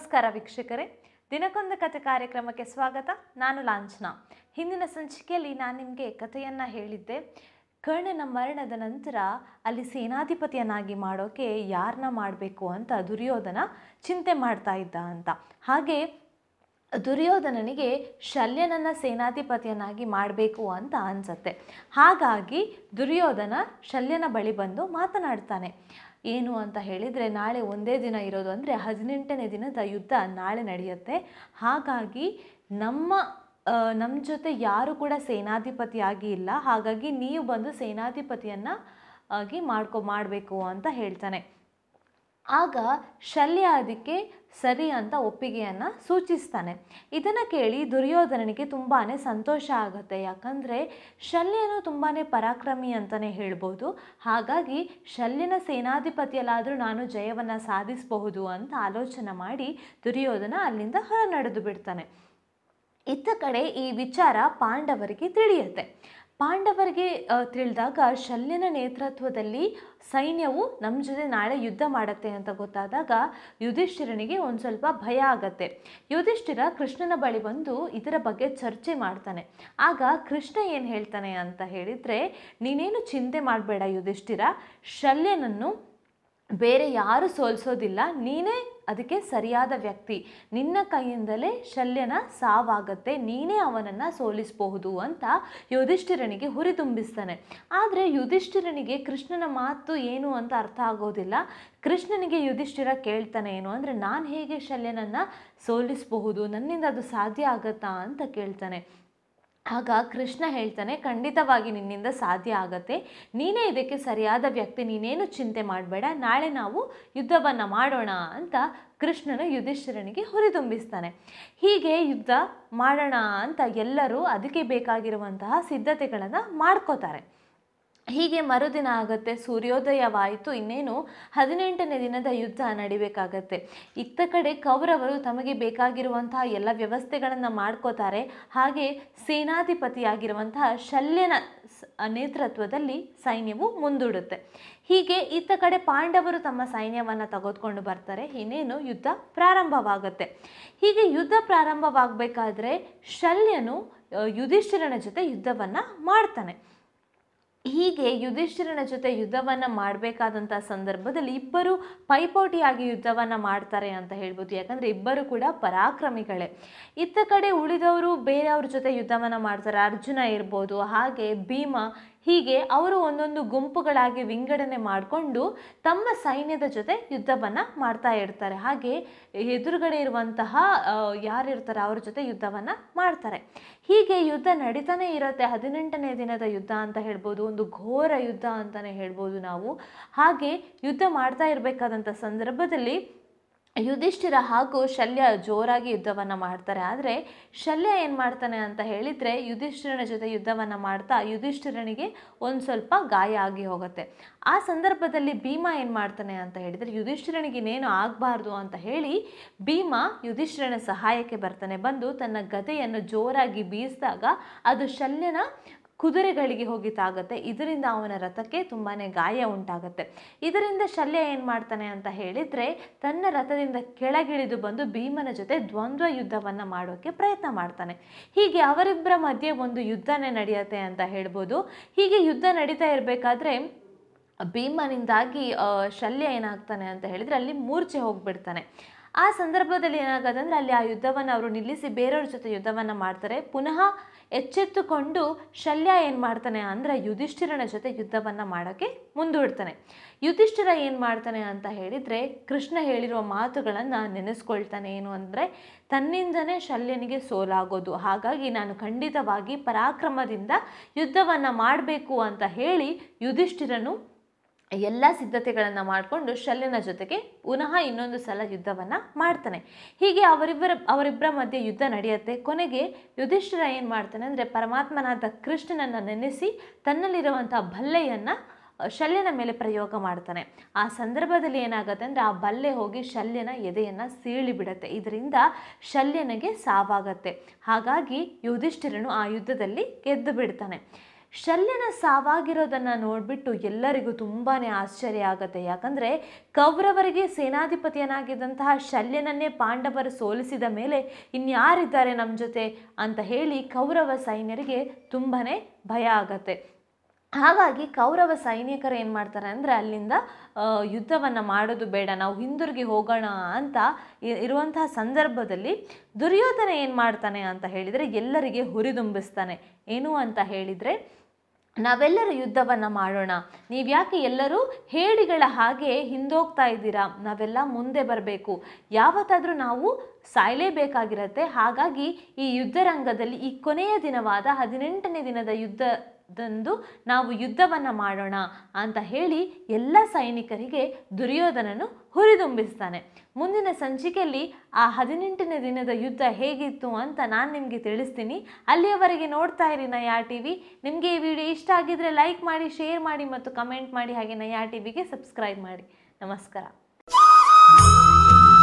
ನಮಸ್ಕಾರ ವೀಕ್ಷಕರೇ ದಿನಕ್ಕೊಂದು ಕತೆ ಕಾರ್ಯಕ್ರಮಕ್ಕೆ ಸ್ವಾಗತ ನಾನು ಲಾಂಛನ ಹಿಂದಿನ ಸಂಚಿಕೆಯಲ್ಲಿ ನಾನು ನಿಮಗೆ ಕಥೆಯನ್ನು ಹೇಳಿದ್ದೆ ಕರ್ಣನ ಮರಣದ ನಂತರ ಅಲ್ಲಿ ಸೇನಾಧಿಪತಿಯನ್ನಾಗಿ ಮಾಡೋಕ್ಕೆ ಯಾರನ್ನ ಮಾಡಬೇಕು ಅಂತ ದುರ್ಯೋಧನ ಚಿಂತೆ ಮಾಡ್ತಾ ಇದ್ದ ಅಂತ ಹಾಗೆ ದುರ್ಯೋಧನನಿಗೆ ಶಲ್ಯನನ್ನ ಸೇನಾಧಿಪತಿಯನ್ನಾಗಿ ಮಾಡಬೇಕು ಅಂತ ಅನ್ಸತ್ತೆ ಹಾಗಾಗಿ ದುರ್ಯೋಧನ ಶಲ್ಯನ ಬಳಿ ಬಂದು ಮಾತನಾಡ್ತಾನೆ ಏನು ಅಂತ ಹೇಳಿದರೆ ನಾಳೆ ಒಂದೇ ದಿನ ಇರೋದು ಅಂದರೆ ಹದಿನೆಂಟನೇ ದಿನದ ಯುದ್ಧ ನಾಳೆ ನಡೆಯುತ್ತೆ ಹಾಗಾಗಿ ನಮ್ಮ ನಮ್ಮ ಜೊತೆ ಯಾರು ಕೂಡ ಸೇನಾಧಿಪತಿಯಾಗಿ ಇಲ್ಲ ಹಾಗಾಗಿ ನೀವು ಬಂದು ಸೇನಾಧಿಪತಿಯನ್ನು ಆಗಿ ಮಾಡ್ಕೊ ಮಾಡಬೇಕು ಅಂತ ಹೇಳ್ತಾನೆ ಆಗ ಶಲ್ಯ ಅದಕ್ಕೆ ಸರಿ ಅಂತ ಒಪ್ಪಿಗೆಯನ್ನು ಸೂಚಿಸ್ತಾನೆ ಇದನ್ನು ಕೇಳಿ ದುರ್ಯೋಧನನಿಗೆ ತುಂಬಾ ಸಂತೋಷ ಆಗುತ್ತೆ ಯಾಕಂದರೆ ಶಲ್ಯನು ತುಂಬಾ ಪರಾಕ್ರಮಿ ಅಂತಲೇ ಹೇಳ್ಬೋದು ಹಾಗಾಗಿ ಶಲ್ಯನ ಸೇನಾಧಿಪತಿಯಲ್ಲಾದರೂ ನಾನು ಜಯವನ್ನು ಸಾಧಿಸಬಹುದು ಅಂತ ಆಲೋಚನೆ ಮಾಡಿ ದುರ್ಯೋಧನ ಅಲ್ಲಿಂದ ಹೊರ ನಡೆದು ಬಿಡ್ತಾನೆ ಇತ್ತ ಕಡೆ ಈ ವಿಚಾರ ಪಾಂಡವರಿಗೆ ತಿಳಿಯುತ್ತೆ ಪಾಂಡವರಿಗೆ ಆ, ತಿಳಿದಾಗ ಶಲ್ಯನ ನೇತೃತ್ವದಲ್ಲಿ ಸೈನ್ಯವು ನಮ್ಮ ಜೊತೆ ನಾಳೆ ಯುದ್ಧ ಮಾಡುತ್ತೆ ಅಂತ ಗೊತ್ತಾದಾಗ ಯುಧಿಷ್ಠಿರನಿಗೆ ಒಂದು ಸ್ವಲ್ಪ ಭಯ ಆಗತ್ತೆ ಯುಧಿಷ್ಠಿರ ಕೃಷ್ಣನ ಬಳಿ ಬಂದು ಇದರ ಬಗ್ಗೆ ಚರ್ಚೆ ಮಾಡ್ತಾನೆ ಆಗ ಕೃಷ್ಣ ಏನು ಹೇಳ್ತಾನೆ ಅಂತ ಹೇಳಿದರೆ ನೀನೇನು ಚಿಂತೆ ಮಾಡಬೇಡ ಯುಧಿಷ್ಠಿರ ಶಲ್ಯನನ್ನು ಬೇರೆ ಯಾರು ಸೋಲಿಸೋದಿಲ್ಲ ನೀನೇ ಅದಕ್ಕೆ ಸರಿಯಾದ ವ್ಯಕ್ತಿ ನಿನ್ನ ಕೈಯಿಂದಲೇ ಶಲ್ಯನ ಸಾವಾಗತ್ತೆ ನೀನೇ ಅವನನ್ನು ಸೋಲಿಸಬಹುದು ಅಂತ ಯುಧಿಷ್ಠಿರನಿಗೆ ಹುರಿದುಂಬಿಸ್ತಾನೆ ಆದರೆ ಯುಧಿಷ್ಠಿರನಿಗೆ ಕೃಷ್ಣನ ಮಾತು ಏನು ಅಂತ ಅರ್ಥ ಆಗೋದಿಲ್ಲ ಕೃಷ್ಣನಿಗೆ ಯುಧಿಷ್ಠಿರ ಕೇಳ್ತಾನೆ ಏನು ಅಂದರೆ ನಾನು ಹೇಗೆ ಶಲ್ಯನನ್ನು ಸೋಲಿಸಬಹುದು ನನ್ನಿಂದ ಅದು ಸಾಧ್ಯ ಆಗತ್ತಾ ಅಂತ ಕೇಳ್ತಾನೆ ಆಗ ಕೃಷ್ಣ ಹೇಳ್ತಾನೆ ಖಂಡಿತವಾಗಿ ನಿನ್ನಿಂದ ಸಾಧ್ಯ ಆಗತ್ತೆ ನೀನೇ ಇದಕ್ಕೆ ಸರಿಯಾದ ವ್ಯಕ್ತಿ ನೀನೇನು ಚಿಂತೆ ಮಾಡಬೇಡ ನಾಳೆ ನಾವು ಯುದ್ಧವನ್ನು ಮಾಡೋಣ ಅಂತ ಕೃಷ್ಣನು ಯುಧಿಷ್ಠಿರನಿಗೆ ಹುರಿದುಂಬಿಸ್ತಾನೆ ಹೀಗೆ ಯುದ್ಧ ಮಾಡೋಣ ಅಂತ ಎಲ್ಲರೂ ಅದಕ್ಕೆ ಬೇಕಾಗಿರುವಂತಹ ಸಿದ್ಧತೆಗಳನ್ನು ಮಾಡ್ಕೋತಾರೆ ಹೀಗೆ ಮರುದಿನ ಆಗುತ್ತೆ ಸೂರ್ಯೋದಯವಾಯಿತು ಇನ್ನೇನು ಹದಿನೆಂಟನೇ ದಿನದ ಯುದ್ಧ ನಡಿಬೇಕಾಗತ್ತೆ ಇತ್ತ ಕಡೆ ಕೌರವರು ತಮಗೆ ಬೇಕಾಗಿರುವಂತಹ ಎಲ್ಲ ವ್ಯವಸ್ಥೆಗಳನ್ನು ಮಾಡ್ಕೋತಾರೆ ಹಾಗೆ ಸೇನಾಧಿಪತಿಯಾಗಿರುವಂತಹ ಶಲ್ಯನ ಸ- ನೇತೃತ್ವದಲ್ಲಿ ಸೈನ್ಯವು ಮುಂದೂಡುತ್ತೆ ಹೀಗೆ ಇತ್ತ ಕಡೆ ಪಾಂಡವರು ತಮ್ಮ ಸೈನ್ಯವನ್ನು ತೆಗೆದುಕೊಂಡು ಬರ್ತಾರೆ ಇನ್ನೇನು ಯುದ್ಧ ಪ್ರಾರಂಭವಾಗುತ್ತೆ ಹೀಗೆ ಯುದ್ಧ ಪ್ರಾರಂಭವಾಗಬೇಕಾದ್ರೆ ಶಲ್ಯನು ಆ, ಯುಧಿಷ್ಠಿರನ ಜೊತೆ ಯುದ್ಧವನ್ನು ಮಾಡ್ತಾನೆ ಹೀಗೆ ಯುಧಿಷ್ಠಿರನ ಜೊತೆ ಯುದ್ಧವನ್ನು ಮಾಡಬೇಕಾದಂಥ ಸಂದರ್ಭದಲ್ಲಿ ಇಬ್ಬರು ಪೈಪೋಟಿಯಾಗಿ ಯುದ್ಧವನ್ನು ಮಾಡ್ತಾರೆ ಅಂತ ಹೇಳ್ಬೋದು ಯಾಕಂದರೆ ಇಬ್ಬರು ಕೂಡ ಪರಾಕ್ರಮಿಗಳೇ ಇತ್ತ ಕಡೆ ಉಳಿದವರು ಬೇರೆಯವ್ರ ಜೊತೆ ಯುದ್ಧವನ್ನು ಮಾಡ್ತಾರೆ ಅರ್ಜುನ ಇರ್ಬೋದು ಹಾಗೆ ಭೀಮ ಹೀಗೆ ಅವರು ಒಂದೊಂದು ಗುಂಪುಗಳಾಗಿ ವಿಂಗಡಣೆ ಮಾಡಿಕೊಂಡು ತಮ್ಮ ಸೈನ್ಯದ ಜೊತೆ ಯುದ್ಧವನ್ನು ಮಾಡ್ತಾ ಇರ್ತಾರೆ ಹಾಗೆ ಎದುರುಗಡೆ ಇರುವಂತಹ ಆ, ಯಾರಿರ್ತಾರೆ ಅವ್ರ ಜೊತೆ ಯುದ್ಧವನ್ನು ಮಾಡ್ತಾರೆ ಹೀಗೆ ಯುದ್ಧ ನಡೀತಾನೆ ಇರುತ್ತೆ ಹದಿನೆಂಟನೇ ದಿನದ ಯುದ್ಧ ಅಂತ ಹೇಳ್ಬೋದು ಒಂದು ಘೋರ ಯುದ್ಧ ಅಂತಲೇ ಹೇಳ್ಬೋದು ನಾವು ಹಾಗೆ ಯುದ್ಧ ಮಾಡ್ತಾ ಇರಬೇಕಾದಂಥ ಸಂದರ್ಭದಲ್ಲಿ ಯುಧಿಷ್ಠಿರ ಹಾಗೂ ಶಲ್ಯ ಜೋರಾಗಿ ಯುದ್ಧವನ್ನು ಮಾಡ್ತಾರೆ ಆದರೆ ಶಲ್ಯ ಏನು ಮಾಡ್ತಾನೆ ಅಂತ ಹೇಳಿದರೆ ಯುಧಿಷ್ಠಿರನ ಜೊತೆ ಯುದ್ಧವನ್ನು ಮಾಡ್ತಾ ಯುಧಿಷ್ಠಿರನಿಗೆ ಒಂದು ಸ್ವಲ್ಪ ಗಾಯ ಆಗಿ ಹೋಗುತ್ತೆ ಆ ಸಂದರ್ಭದಲ್ಲಿ ಭೀಮ ಏನು ಮಾಡ್ತಾನೆ ಅಂತ ಹೇಳಿದರೆ ಯುಧಿಷ್ಠಿರನಿಗೆ ಇನ್ನೇನು ಆಗಬಾರ್ದು ಅಂತ ಹೇಳಿ ಭೀಮ ಯುಧಿಷ್ಠಿರನ ಸಹಾಯಕ್ಕೆ ಬರ್ತಾನೆ ಬಂದು ತನ್ನ ಗದೆಯನ್ನು ಜೋರಾಗಿ ಬೀಸಿದಾಗ ಅದು ಶಲ್ಯನ ಕುದುರೆಗಳಿಗೆ ಹೋಗಿ ತಾಗುತ್ತೆ ಇದರಿಂದ ಅವನ ರಥಕ್ಕೆ ತುಂಬಾ ಗಾಯ ಉಂಟಾಗುತ್ತೆ ಇದರಿಂದ ಶಲ್ಯ ಏನು ಮಾಡ್ತಾನೆ ಅಂತ ಹೇಳಿದರೆ ತನ್ನ ರಥದಿಂದ ಕೆಳಗಿಳಿದು ಬಂದು ಭೀಮನ ಜೊತೆ ದ್ವಂದ್ವ ಯುದ್ಧವನ್ನು ಮಾಡೋಕ್ಕೆ ಪ್ರಯತ್ನ ಮಾಡ್ತಾನೆ ಹೀಗೆ ಅವರಿಬ್ಬರ ಮಧ್ಯೆ ಒಂದು ಯುದ್ಧನೇ ನಡೆಯುತ್ತೆ ಅಂತ ಹೇಳ್ಬೋದು ಹೀಗೆ ಯುದ್ಧ ನಡೀತಾ ಇರಬೇಕಾದ್ರೆ ಭೀಮನಿಂದಾಗಿ ಆ, ಶಲ್ಯ ಏನಾಗ್ತಾನೆ ಅಂತ ಹೇಳಿದರೆ ಅಲ್ಲಿ ಮೂರ್ಛೆ ಹೋಗ್ಬಿಡ್ತಾನೆ ಆ ಸಂದರ್ಭದಲ್ಲಿ ಏನಾಗುತ್ತೆ ಅಂದರೆ ಅಲ್ಲಿ ಆ ಯುದ್ಧವನ್ನು ಅವರು ನಿಲ್ಲಿಸಿ ಬೇರೆಯವ್ರ ಜೊತೆ ಯುದ್ಧವನ್ನು ಮಾಡ್ತಾರೆ ಪುನಃ ಎಚ್ಚೆತ್ತುಕೊಂಡು ಶಲ್ಯ ಏನು ಮಾಡ್ತಾನೆ ಅಂದರೆ ಯುಧಿಷ್ಠಿರನ ಜೊತೆ ಯುದ್ಧವನ್ನು ಮಾಡೋಕ್ಕೆ ಮುಂದೂಡ್ತಾನೆ ಯುಧಿಷ್ಠಿರ ಏನು ಮಾಡ್ತಾನೆ ಅಂತ ಹೇಳಿದರೆ ಕೃಷ್ಣ ಹೇಳಿರುವ ಮಾತುಗಳನ್ನು ನೆನೆಸ್ಕೊಳ್ತಾನೆ ಏನು ಅಂದರೆ ತನ್ನಿಂದನೇ ಶಲ್ಯನಿಗೆ ಸೋಲಾಗೋದು ಹಾಗಾಗಿ ನಾನು ಖಂಡಿತವಾಗಿ ಪರಾಕ್ರಮದಿಂದ ಯುದ್ಧವನ್ನು ಮಾಡಬೇಕು ಅಂತ ಹೇಳಿ ಯುಧಿಷ್ಠಿರನು ಎಲ್ಲ ಸಿದ್ಧತೆಗಳನ್ನು ಮಾಡಿಕೊಂಡು ಶಲ್ಯನ ಜೊತೆಗೆ ಪುನಃ ಇನ್ನೊಂದು ಸಲ ಯುದ್ಧವನ್ನು ಮಾಡ್ತಾನೆ ಹೀಗೆ ಅವರಿಬ್ಬರ ಅವರಿಬ್ಬರ ಮಧ್ಯೆ ಯುದ್ಧ ನಡೆಯುತ್ತೆ ಕೊನೆಗೆ ಯುಧಿಷ್ಠಿರ ಏನು ಮಾಡ್ತಾನೆ ಅಂದರೆ ಪರಮಾತ್ಮನಾದ ಕೃಷ್ಣನನ್ನು ನೆನೆಸಿ ತನ್ನಲ್ಲಿರುವಂಥ ಭಲ್ಲೆಯನ್ನು ಶಲ್ಯನ ಮೇಲೆ ಪ್ರಯೋಗ ಮಾಡ್ತಾನೆ ಆ ಸಂದರ್ಭದಲ್ಲಿ ಏನಾಗುತ್ತೆ ಅಂದರೆ ಆ ಬಲ್ಲೆ ಹೋಗಿ ಶಲ್ಯನ ಎದೆಯನ್ನು ಸೀಳಿ ಬಿಡುತ್ತೆ ಇದರಿಂದ ಶಲ್ಯನಿಗೆ ಸಾವಾಗತ್ತೆ ಹಾಗಾಗಿ ಯುಧಿಷ್ಠಿರನು ಆ ಯುದ್ಧದಲ್ಲಿ ಗೆದ್ದು ಬಿಡ್ತಾನೆ ಶಲ್ಯನ ಸಾವಾಗಿರೋದನ್ನು ನೋಡಿಬಿಟ್ಟು ಎಲ್ಲರಿಗೂ ತುಂಬಾ ಆಶ್ಚರ್ಯ ಆಗುತ್ತೆ ಯಾಕಂದರೆ ಕೌರವರಿಗೆ ಸೇನಾಧಿಪತಿಯನ್ನಾಗಿದ್ದಂತಹ ಶಲ್ಯನನ್ನೇ ಪಾಂಡವರು ಸೋಲಿಸಿದ ಮೇಲೆ ಇನ್ಯಾರಿದ್ದಾರೆ ನಮ್ಮ ಜೊತೆ ಅಂತ ಹೇಳಿ ಕೌರವ ಸೈನ್ಯರಿಗೆ ತುಂಬಾ ಭಯ ಆಗತ್ತೆ ಹಾಗಾಗಿ ಕೌರವ ಸೈನಿಕರು ಏನು ಮಾಡ್ತಾರೆ ಅಂದರೆ ಅಲ್ಲಿಂದ ಯುದ್ಧವನ್ನು ಮಾಡೋದು ಬೇಡ ನಾವು ಹಿಂದಿರುಗಿ ಹೋಗೋಣ ಅಂತ ಇ- ಇರುವಂತಹ ಸಂದರ್ಭದಲ್ಲಿ ದುರ್ಯೋಧನ ಏನು ಮಾಡ್ತಾನೆ ಅಂತ ಹೇಳಿದರೆ ಎಲ್ಲರಿಗೆ ಹುರಿದುಂಬಿಸ್ತಾನೆ ಏನು ಅಂತ ಹೇಳಿದರೆ ನಾವೆಲ್ಲರೂ ಯುದ್ಧವನ್ನು ಮಾಡೋಣ ನೀವು ಯಾಕೆ ಎಲ್ಲರೂ ಹೇಡಿಗಳ ಹಾಗೆ ಹಿಂದೋಗ್ತಾ ಇದ್ದೀರಾ ನಾವೆಲ್ಲ ಮುಂದೆ ಬರಬೇಕು ಯಾವತ್ತಾದರೂ ನಾವು ಸಾಯಲೇಬೇಕಾಗಿರತ್ತೆ ಹಾಗಾಗಿ ಈ ಯುದ್ಧರಂಗದಲ್ಲಿ ಈ ಕೊನೆಯ ದಿನವಾದ ಹದಿನೆಂಟನೇ ದಿನದ ಯುದ್ಧದಂದು ನಾವು ಯುದ್ಧವನ್ನು ಮಾಡೋಣ ಅಂತ ಹೇಳಿ ಎಲ್ಲ ಸೈನಿಕರಿಗೆ ದುರ್ಯೋಧನನು ಹುರಿದುಂಬಿಸ್ತಾನೆ ಮುಂದಿನ ಸಂಚಿಕೆಯಲ್ಲಿ ಆ ಹದಿನೆಂಟನೇ ದಿನದ ಯುದ್ಧ ಹೇಗಿತ್ತು ಅಂತ ನಾನು ನಿಮಗೆ ತಿಳಿಸ್ತೀನಿ ಅಲ್ಲಿಯವರೆಗೆ ನೋಡ್ತಾ ಇರಿ ನಯಾ ಟಿ ವಿ ನಿಮಗೆ ಈ ವಿಡಿಯೋ ಇಷ್ಟ ಆಗಿದ್ರೆ ಲೈಕ್ ಮಾಡಿ ಶೇರ್ ಮಾಡಿ ಮತ್ತು ಕಮೆಂಟ್ ಮಾಡಿ ಹಾಗೆ ನಯಾ ಟಿ ವಿಗೆ ಸಬ್ಸ್ಕ್ರೈಬ್ ಮಾಡಿ ನಮಸ್ಕಾರ